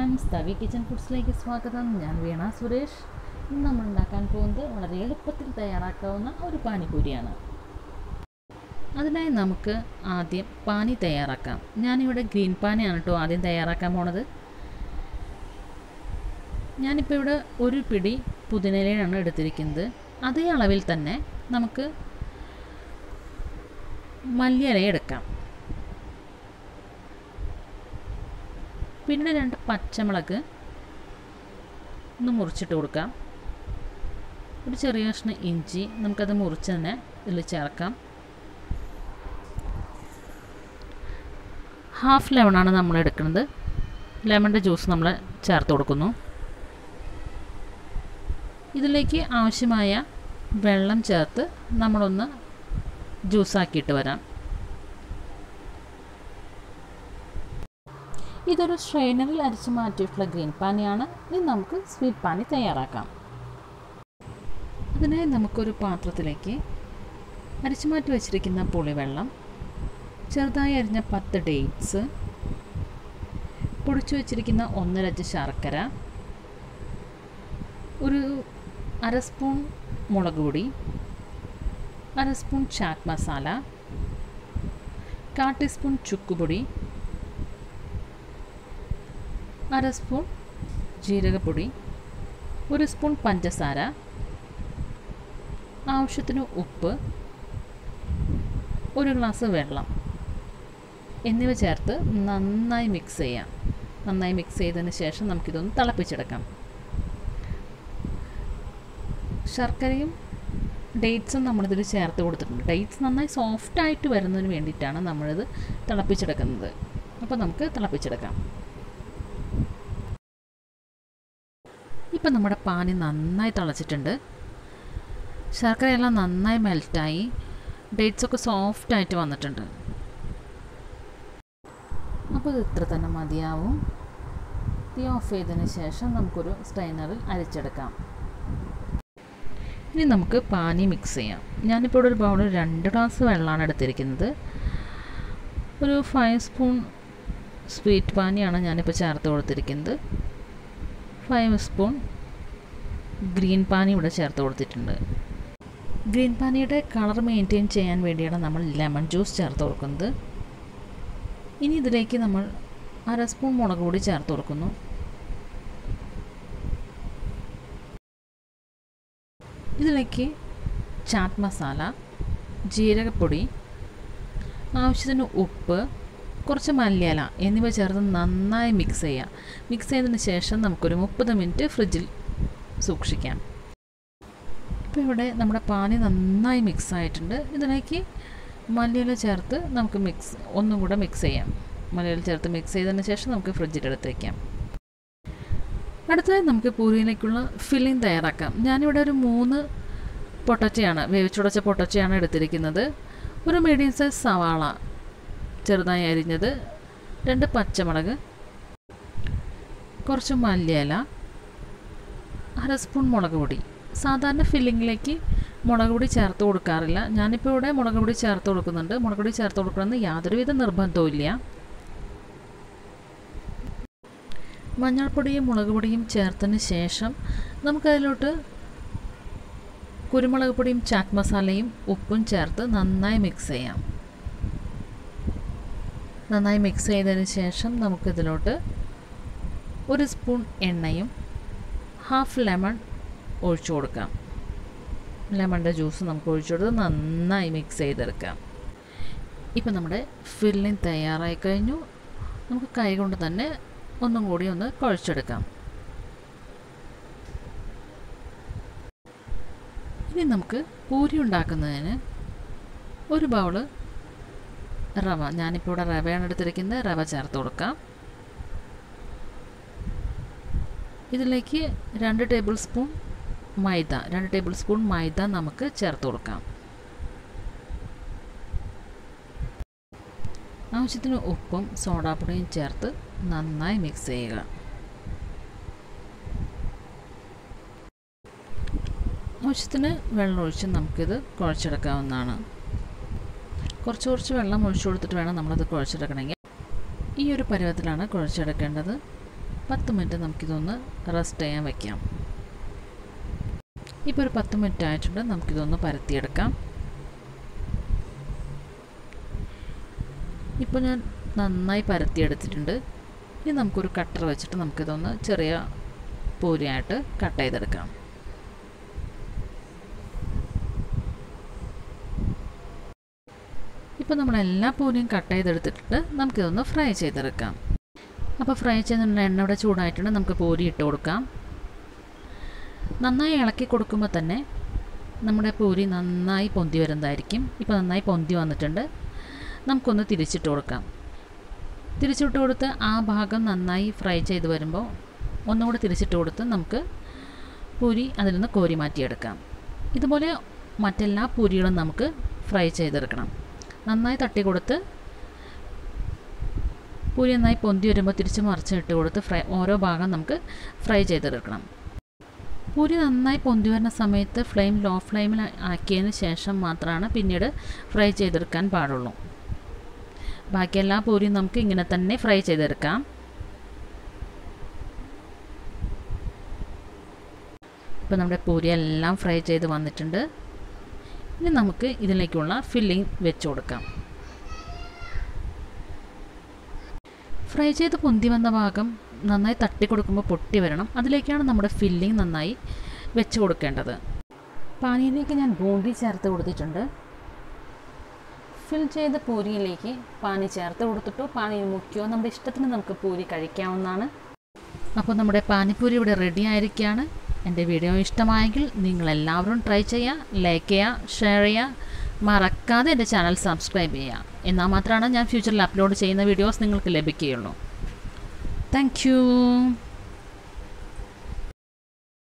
friends തവി kitchen ഫുഡ്സിലേക്ക് സ്വാഗതം ഞാൻ വീണ സുരേഷ് ഇന്ന് നമ്മൾ ഉണ്ടാക്കാൻ പോകുന്നത് വളരെ എളുപ്പത്തിൽ തയ്യാറാക്കാവുന്ന ഒരു പാനിപൂരിയാണ് അതിനായി നമുക്ക് ആദ്യം പാനി തയ്യാറാക്കാം ഞാനിവിടെ ഗ്രീൻ പാനിയാണ് കേട്ടോ ആദ്യം തയ്യാറാക്കാൻ പോണത് ഞാനിപ്പോൾ ഇവിടെ ഒരു പിടി പുതിനയിലയാണ് എടുത്തിരിക്കുന്നത് അതേ അളവിൽ തന്നെ നമുക്ക് മല്ലിയില എടുക്കാം പിന്നെ രണ്ട് പച്ചമുളക് ഒന്ന് മുറിച്ചിട്ട് കൊടുക്കാം ഒരു ചെറിയ കഷ്ണം ഇഞ്ചി നമുക്കത് മുറിച്ച് തന്നെ ഇതിൽ ചേർക്കാം ഹാഫ് ലെമണാണ് നമ്മൾ എടുക്കുന്നത് ലെമണിൻ്റെ ജ്യൂസ് നമ്മൾ ചേർത്ത് കൊടുക്കുന്നു ഇതിലേക്ക് ആവശ്യമായ വെള്ളം ചേർത്ത് നമ്മളൊന്ന് ജ്യൂസാക്കിയിട്ട് വരാം ഇതൊരു സ്ട്രെയിനറിൽ അരിച്ചു മാറ്റിയിട്ടുള്ള ഗ്രീൻ പാനിയാണ് ഇനി നമുക്ക് സ്വീറ്റ് പാനി തയ്യാറാക്കാം അതിനായി നമുക്കൊരു പാത്രത്തിലേക്ക് അരിച്ചു മാറ്റി വെച്ചിരിക്കുന്ന പുളിവെള്ളം ചെറുതായി അരിഞ്ഞ പത്ത് ഡേറ്റ്സ് പൊടിച്ചു വെച്ചിരിക്കുന്ന ഒന്നരച്ച് ശർക്കര ഒരു അര സ്പൂൺ മുളക് പൊടി അര സ്പൂൺ ചാറ്റ് മസാല കാ ടീസ്പൂൺ ചുക്കുപൊടി അര സ്പൂൺ ജീരകപ്പൊടി ഒരു സ്പൂൺ പഞ്ചസാര ആവശ്യത്തിന് ഉപ്പ് ഒരു ഗ്ലാസ് വെള്ളം എന്നിവ ചേർത്ത് നന്നായി മിക്സ് ചെയ്യാം നന്നായി മിക്സ് ചെയ്തതിന് ശേഷം നമുക്കിതൊന്ന് തിളപ്പിച്ചെടുക്കാം ശർക്കരയും ഡേറ്റ്സും നമ്മളിതിൽ ചേർത്ത് കൊടുത്തിട്ടുണ്ട് ഡേറ്റ്സ് നന്നായി സോഫ്റ്റായിട്ട് വരുന്നതിന് വേണ്ടിയിട്ടാണ് നമ്മളിത് തിളപ്പിച്ചെടുക്കുന്നത് അപ്പോൾ നമുക്ക് തിളപ്പിച്ചെടുക്കാം ഇപ്പം നമ്മുടെ പാനി നന്നായി തിളച്ചിട്ടുണ്ട് ശർക്കരയെല്ലാം നന്നായി മെൽറ്റായി ഡേറ്റ്സൊക്കെ സോഫ്റ്റായിട്ട് വന്നിട്ടുണ്ട് അപ്പോൾ ഇത് ഇത്ര തന്നെ മതിയാവും തീ ഓഫ് ചെയ്തതിന് ശേഷം നമുക്കൊരു സ്ട്രെയിനറിൽ അരിച്ചെടുക്കാം ഇനി നമുക്ക് പാനി മിക്സ് ചെയ്യാം ഞാനിപ്പോൾ ഇവിടെ ഒരു ബൗളിൽ രണ്ട് ഗ്ലാസ് വെള്ളമാണ് എടുത്തിരിക്കുന്നത് ഒരു ഫൈവ് സ്പൂൺ സ്വീറ്റ് പാനിയാണ് ഞാനിപ്പോൾ ചേർത്ത് കൊടുത്തിരിക്കുന്നത് ഫൈവ് സ്പൂൺ ഗ്രീൻ പാനി ഇവിടെ ചേർത്ത് കൊടുത്തിട്ടുണ്ട് ഗ്രീൻ പാനിയുടെ കളർ മെയിൻറ്റെയിൻ ചെയ്യാൻ വേണ്ടിയാണ് നമ്മൾ ലെമൺ ജ്യൂസ് ചേർത്ത് കൊടുക്കുന്നത് ഇനി ഇതിലേക്ക് നമ്മൾ അര സ്പൂൺ മുളക് പൊടി ചേർത്ത് കൊടുക്കുന്നു ഇതിലേക്ക് ചാറ്റ് മസാല ജീരകപ്പൊടി ആവശ്യത്തിന് ഉപ്പ് കുറച്ച് മല്ലിയില എന്നിവ ചേർത്ത് നന്നായി മിക്സ് ചെയ്യാം മിക്സ് ചെയ്തതിന് ശേഷം നമുക്കൊരു മുപ്പത് മിനിറ്റ് ഫ്രിഡ്ജിൽ സൂക്ഷിക്കാം ഇപ്പോൾ ഇവിടെ നമ്മുടെ പാനി നന്നായി മിക്സ് ആയിട്ടുണ്ട് ഇതിലേക്ക് മല്ലിയില ചേർത്ത് നമുക്ക് മിക്സ് ഒന്നും കൂടെ മിക്സ് ചെയ്യാം മല്ലിയില ചേർത്ത് മിക്സ് ചെയ്തതിന് ശേഷം നമുക്ക് ഫ്രിഡ്ജിൽ എടുത്ത് വയ്ക്കാം അടുത്തതായി നമുക്ക് പൂരിയിലേക്കുള്ള ഫില്ലിംഗ് തയ്യാറാക്കാം ഞാനിവിടെ ഒരു മൂന്ന് പൊട്ടറ്റയാണ് വേവിച്ചുടച്ച പൊട്ടറ്റയാണ് എടുത്തിരിക്കുന്നത് ഒരു മീഡിയം സൈസ് സവാള ചെറുതായി അരിഞ്ഞത് രണ്ട് പച്ചമുളക് കുറച്ച് മല്ലിയില അര സ്പൂൺ മുളക് പൊടി സാധാരണ ഫില്ലിങ്ങിലേക്ക് മുളക് പൊടി ചേർത്ത് കൊടുക്കാറില്ല ഞാനിപ്പോൾ ഇവിടെ മുളക് പൊടി ചേർത്ത് കൊടുക്കുന്നുണ്ട് മുളക് പൊടി ചേർത്ത് കൊടുക്കണമെന്ന് യാതൊരുവിധ നിർബന്ധവും ഇല്ല മഞ്ഞൾപ്പൊടിയും മുളക് പൊടിയും ചേർത്തതിന് ശേഷം നമുക്കതിലോട്ട് കുരുമുളക് പൊടിയും ചാറ്റ് മസാലയും ഉപ്പും ചേർത്ത് നന്നായി മിക്സ് ചെയ്യാം നന്നായി മിക്സ് ചെയ്തതിന് ശേഷം നമുക്കിതിലോട്ട് ഒരു സ്പൂൺ എണ്ണയും ഹാഫ് ലെമൺ ഒഴിച്ചു കൊടുക്കാം ലെമണിൻ്റെ ജ്യൂസ് നമുക്ക് ഒഴിച്ചു കൊടുത്ത് നന്നായി മിക്സ് ചെയ്തെടുക്കാം ഇപ്പം നമ്മുടെ ഫില്ലിങ് തയ്യാറായി കഴിഞ്ഞു നമുക്ക് കൈ കൊണ്ട് തന്നെ ഒന്നും കൂടി ഒന്ന് കുഴച്ചെടുക്കാം ഇനി നമുക്ക് പൂരി ഉണ്ടാക്കുന്നതിന് ഒരു ബൗള് റവ ഞാനിപ്പോൾ ഇവിടെ റവയാണ് എടുത്തിരിക്കുന്നത് റവ ചേർത്ത് കൊടുക്കാം ഇതിലേക്ക് രണ്ട് ടേബിൾ സ്പൂൺ മൈദ രണ്ട് ടേബിൾ സ്പൂൺ മൈദ നമുക്ക് ചേർത്ത് കൊടുക്കാം ആവശ്യത്തിന് ഉപ്പും സോഡാപ്പൊടിയും ചേർത്ത് നന്നായി മിക്സ് ചെയ്യുക ആവശ്യത്തിന് വെള്ളം ഒഴിച്ച് നമുക്കിത് കുഴച്ചെടുക്കാവുന്നതാണ് കുറച്ച് കുറച്ച് വെള്ളം ഒഴിച്ചു കൊടുത്തിട്ട് വേണം നമ്മളത് കുഴച്ചെടുക്കണമെങ്കിൽ ഈ ഒരു പരുവത്തിലാണ് കുഴച്ചെടുക്കേണ്ടത് പത്ത് മിനിറ്റ് നമുക്കിതൊന്ന് റെസ്റ്റ് ചെയ്യാൻ വയ്ക്കാം ഇപ്പോൾ ഒരു പത്ത് മിനിറ്റ് ആയിട്ടുണ്ട് നമുക്കിതൊന്ന് പരത്തിയെടുക്കാം ഇപ്പോൾ ഞാൻ നന്നായി പരത്തിയെടുത്തിട്ടുണ്ട് ഇനി നമുക്കൊരു കട്ടർ വെച്ചിട്ട് നമുക്കിതൊന്ന് ചെറിയ പൂരിയായിട്ട് കട്ട് ചെയ്തെടുക്കാം ഇപ്പോൾ നമ്മൾ എല്ലാ പൂരിയും കട്ട് ചെയ്തെടുത്തിട്ട് നമുക്കിതൊന്ന് ഫ്രൈ ചെയ്തെടുക്കാം അപ്പോൾ ഫ്രൈ ചെയ്യുന്ന എണ്ണ ഇവിടെ ചൂടായിട്ടുണ്ട് നമുക്ക് പൂരി ഇട്ട് കൊടുക്കാം നന്നായി ഇളക്കി കൊടുക്കുമ്പോൾ തന്നെ നമ്മുടെ പൂരി നന്നായി പൊന്തി വരുന്നതായിരിക്കും ഇപ്പോൾ നന്നായി പൊന്തി വന്നിട്ടുണ്ട് നമുക്കൊന്ന് തിരിച്ചിട്ട് കൊടുക്കാം തിരിച്ചിട്ട് കൊടുത്ത് ആ ഭാഗം നന്നായി ഫ്രൈ ചെയ്ത് വരുമ്പോൾ ഒന്നും കൂടി തിരിച്ചിട്ട് കൊടുത്ത് നമുക്ക് പൂരി അതിൽ നിന്ന് കോരി മാറ്റിയെടുക്കാം ഇതുപോലെ മറ്റെല്ലാ പൂരികളും നമുക്ക് ഫ്രൈ ചെയ്തെടുക്കണം നന്നായി തട്ടി കൊടുത്ത് പൂരി നന്നായി പൊന്തി വരുമ്പോൾ തിരിച്ച് മറിച്ചിട്ട് കൊടുത്ത് ഫ്രൈ ഓരോ ഭാഗം നമുക്ക് ഫ്രൈ ചെയ്തെടുക്കണം പൂരി നന്നായി പൊന്തി വരുന്ന സമയത്ത് ഫ്ലെയിം ലോ ഫ്ലെയിമിൽ ആക്കിയതിന് ശേഷം മാത്രമാണ് പിന്നീട് ഫ്രൈ ചെയ്തെടുക്കാൻ പാടുള്ളൂ ബാക്കി എല്ലാ പൂരിയും നമുക്ക് ഇങ്ങനെ തന്നെ ഫ്രൈ ചെയ്തെടുക്കാം ഇപ്പോൾ നമ്മുടെ പൂരി എല്ലാം ഫ്രൈ ചെയ്ത് വന്നിട്ടുണ്ട് ഇനി നമുക്ക് ഇതിലേക്കുള്ള ഫില്ലിംഗ് വെച്ച് കൊടുക്കാം ഫ്രൈ ചെയ്ത് പൊന്തി വന്ന ഭാഗം നന്നായി തട്ടി കൊടുക്കുമ്പോൾ പൊട്ടി വരണം അതിലേക്കാണ് നമ്മുടെ ഫില്ലിംഗ് നന്നായി വെച്ച് കൊടുക്കേണ്ടത് പാനിയിലേക്ക് ഞാൻ ബൂന്തി ചേർത്ത് കൊടുത്തിട്ടുണ്ട് ഫിൽ ചെയ്ത പൂരിയിലേക്ക് പാനി ചേർത്ത് കൊടുത്തിട്ടോ പാനിയിൽ മുക്കിയോ നമ്മുടെ ഇഷ്ടത്തിന് നമുക്ക് പൂരി കഴിക്കാവുന്നതാണ് അപ്പോൾ നമ്മുടെ പാനിപ്പൂരി ഇവിടെ റെഡി ആയിരിക്കുകയാണ് എൻ്റെ വീഡിയോ ഇഷ്ടമായെങ്കിൽ നിങ്ങളെല്ലാവരും ട്രൈ ചെയ്യുക ലൈക്ക് ചെയ്യുക ഷെയർ ചെയ്യുക മറക്കാതെ എൻ്റെ ചാനൽ സബ്സ്ക്രൈബ് ചെയ്യുക എന്നാൽ മാത്രമാണ് ഞാൻ ഫ്യൂച്ചറിൽ അപ്ലോഡ് ചെയ്യുന്ന വീഡിയോസ് നിങ്ങൾക്ക് ലഭിക്കുകയുള്ളൂ താങ്ക്